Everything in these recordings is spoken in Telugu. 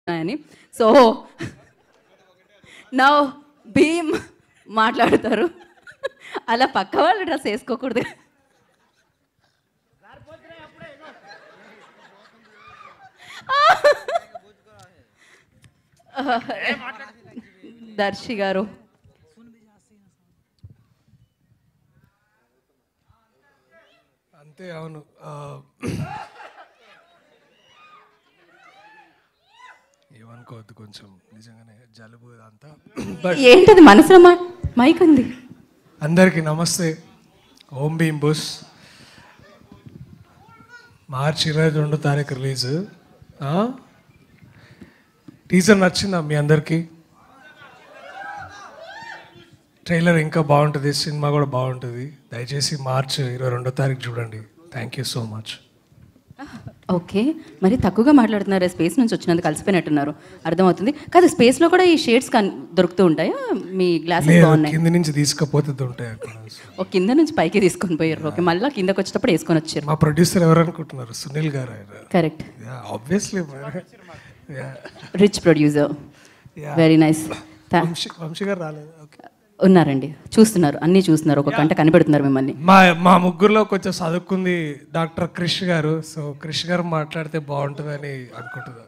అని సో నా భీమ్ మాట్లాడతారు అలా పక్క వాళ్ళు డ్రెస్ వేసుకోకూడదు దర్శి గారు అంతే అవును ఆ, ఏమనుకోవద్దు కొంచెం నిజంగానే జలుబు అంతా బట్ ఏంటది మనసులో మా మైక్ ఉంది అందరికీ నమస్తే ఓం భీమ్ బుస్ మార్చి ఇరవై రెండో తారీఖు రిలీజ్ టీజర్ నచ్చిందా మీ అందరికీ ట్రైలర్ ఇంకా బాగుంటుంది సినిమా కూడా బాగుంటుంది దయచేసి మార్చ్ ఇరవై రెండో తారీఖు చూడండి thank you so much okay మరి తక్కువగా మాట్లాడుతున్నారు స్పేస్ నుంచి వచ్చినందుకు కలిసిపోయినట్టున్నారు అర్థమవుతుంది కాదు స్పేస్లో కూడా ఈ షేడ్స్ కన్ దొరుకుతూ ఉంటాయా మీ గ్లాసెస్ లేదు బాగున్నాయి కింద నుంచి తీసుకపోతే ఉంటాయి అక్కడ ఒక కింద నుంచి పైకి తీసుకొని పోయారు ఓకే మళ్ళీ కిందకి వచ్చేటప్పుడు వేసుకొని వచ్చారు మా ప్రొడ్యూసర్ ఎవరు అనుకుంటున్నారు సునీల్ గారు ఆయన correct obviously rich producer Yeah. Very nice Vamsi Vamsi garu రాలేదు ఓకే ఉన్నారండి చూస్తున్నారు అన్నీ చూస్తున్నారు ఒక గంట కనిపెడుతున్నారు మిమ్మల్ని మా మా ముగ్గురులో కొంచెం చదువుకుంది డాక్టర్ క్రిష్ గారు సో క్రిష్ గారు మాట్లాడితే బాగుంటుందని అనుకుంటున్నాను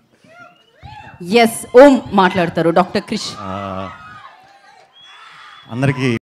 ఎస్ ఓం మాట్లాడతారు డాక్టర్ క్రిష్ అందరికీ